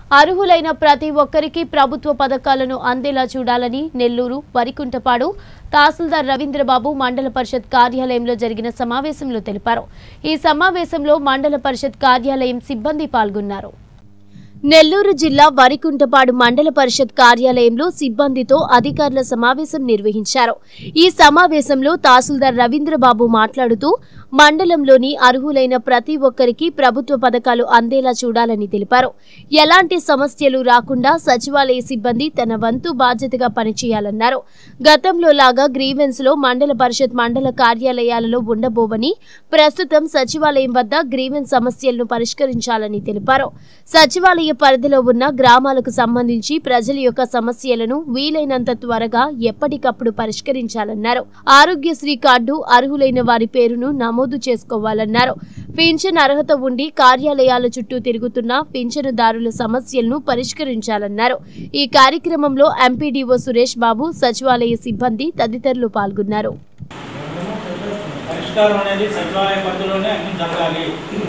అర్హులైన ప్రతి ఒక్కరికి ప్రభుత్వ పథకాలను అందేలా చూడాలని నెల్లూరు వరికుంటపాడు తహసీల్దార్ రవీంద్రబాబు మండల పరిషత్ కార్యాలయంలో జరిగిన సమావేశంలో తెలిపారు ఈ సమావేశంలో మండల పరిషత్ కార్యాలయం సిబ్బంది పాల్గొన్నారు నెల్లూరు జిల్లా వరికుంటపాడు మండల పరిషత్ కార్యాలయంలో సిబ్బందితో అధికారుల సమావేశం నిర్వహించారు ఈ సమావేశంలో తహసీల్దార్ రవీంద్రబాబు మాట్లాడుతూ మండలంలోని అర్హులైన ప్రతి ఒక్కరికి ప్రభుత్వ పథకాలు అందేలా చూడాలని తెలిపారు ఎలాంటి సమస్యలు రాకుండా సచివాలయ సిబ్బంది తన వంతు బాధ్యతగా పనిచేయాలన్నారు గతంలో లాగా గ్రీవెన్స్ లో మండల పరిషత్ మండల కార్యాలయాలలో ఉండబోవని ప్రస్తుతం సచివాలయం వద్ద గ్రీవెన్స్ సమస్యలను పరిష్కరించాలని తెలిపారు సచివాలయ పరిధిలో ఉన్న గ్రామాలకు సంబంధించి ప్రజల యొక్క సమస్యలను వీలైనంత త్వరగా ఎప్పటికప్పుడు పరిష్కరించాలన్నారు ఆరోగ్యశ్రీ కార్డు అర్హులైన వారి పేరును నమోదు చేసుకోవాలన్నారు పింఛన్ అర్హత ఉండి కార్యాలయాల చుట్టూ తిరుగుతున్న పింఛనుదారుల సమస్యలను పరిష్కరించాలన్నారు ఈ కార్యక్రమంలో ఎంపీడీఓ సురేష్ బాబు సచివాలయ సిబ్బంది తదితరులు పాల్గొన్నారు పరిష్కారం అనేది సచివాలయ పరిధిలోనే అన్ని జరగాలి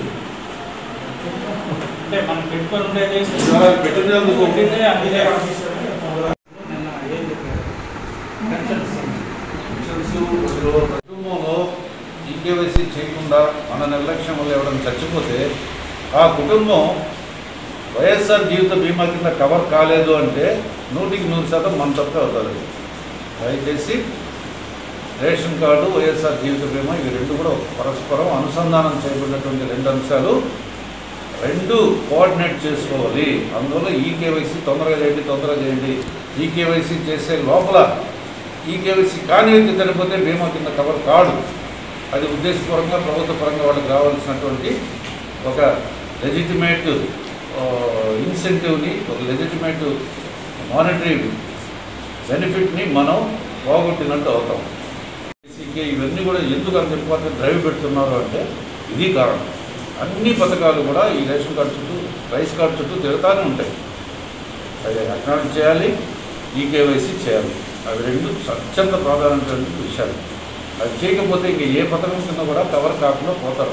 అంటే మనం పెట్టుకొని ఉండేది సచివాలయం పెట్టినందుకు పెట్టిందే అందుకే కుటుంబంలో ఈకేవైసీ చేయకుండా మన నిర్లక్ష్యం వల్ల ఎవరైనా చచ్చిపోతే ఆ కుటుంబం వైఎస్ఆర్ జీవిత బీమా కింద కవర్ కాలేదు అంటే నూటికి నూరు శాతం మన తప్పే అవుతుంది దయచేసి రేషన్ కార్డు వైఎస్ఆర్ జీవిత బీమా ఇవి రెండు కూడా పరస్పరం అనుసంధానం చేయబడినటువంటి రెండు అంశాలు రెండు కోఆర్డినేట్ చేసుకోవాలి అందువల్ల ఈ కేవైసీ తొందరగా చేయండి తొందరగా చేయండి ఈ కేవైసీ చేసే లోపల ఈ కేవైసీ కాని వ్యక్తి చనిపోతే బీమా కింద కవర్ కాడు అది ఉద్దేశపూర్వకంగా ప్రభుత్వ పరంగా వాళ్ళకి రావాల్సినటువంటి ఒక లెజిటిమేట్ ఇన్సెంటివ్ని ఒక లెజిటిమేట్ మానిటరీ బెనిఫిట్ని మనం పోగొట్టినట్టు అవుతాం బేసిక్గా ఇవన్నీ కూడా ఎందుకు అంత ఇంపార్టెంట్ డ్రైవ్ పెడుతున్నారు అంటే ఇది కారణం అన్ని పథకాలు కూడా ఈ రేషన్ కార్డు చుట్టూ రైస్ కార్డు చుట్టూ తిరుగుతూనే ఉంటాయి అది అక్నాలజ్ చేయాలి ఈ కేవైసీ చేయాలి అవి రెండు అత్యంత ప్రాధాన్యమైనటువంటి విషయాలు అది చేయకపోతే ఇంక ఏ పథకం కింద కూడా కవర్ కాకుండా పోతారు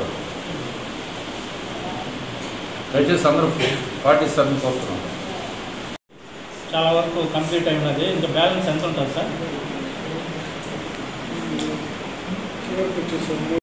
దయచేసి అందరూ పాటిస్తారని కోరుతున్నాను చాలా వరకు కంప్లీట్ అయినది ఇంకా బ్యాలెన్స్ ఎంత ఉంటుంది సార్